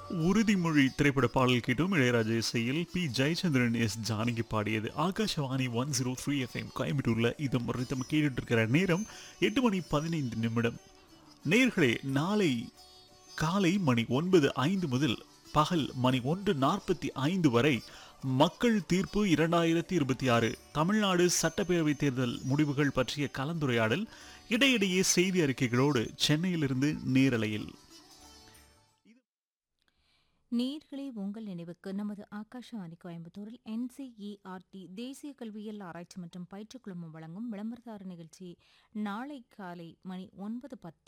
உறுதிமொழி திரைப்பட பாடல் கேட்டோம் இளையராஜா இசையில் பி ஜெயச்சந்திரன் எஸ் ஜானகி பாடியது Akashvani one zero three FM கோயம்புத்தூர்ல இதம் ரித்தம் கேட்டுட்டு இருக்கிற நேரம் எட்டு மணி பதினைந்து நிமிடம் நேர்களே நாளை காலை மணி ஒன்பது ஐந்து முதல் பகல் மணி ஒன்று நாற்பத்தி ஐந்து வரை மக்கள் தீர்ப்பு இரண்டாயிரத்தி இருபத்தி ஆறு தமிழ்நாடு சட்டப்பேரவை தேர்தல் முடிவுகள் பற்றிய கலந்துரையாடல் இடையிடையே செய்தி அறிக்கைகளோடு சென்னையிலிருந்து நேரலையில் நேர்களே உங்கள் நினைவுக்கு நமது ஆகாஷவாணி கோயம்புத்தூரில் என்சிஇஆர்டி தேசிய கல்வியியல் ஆராய்ச்சி மற்றும் பயிற்றுக் குழுமம் வழங்கும் விளம்பரதார நிகழ்ச்சி நாளை காலை மணி ஒன்பது பத்து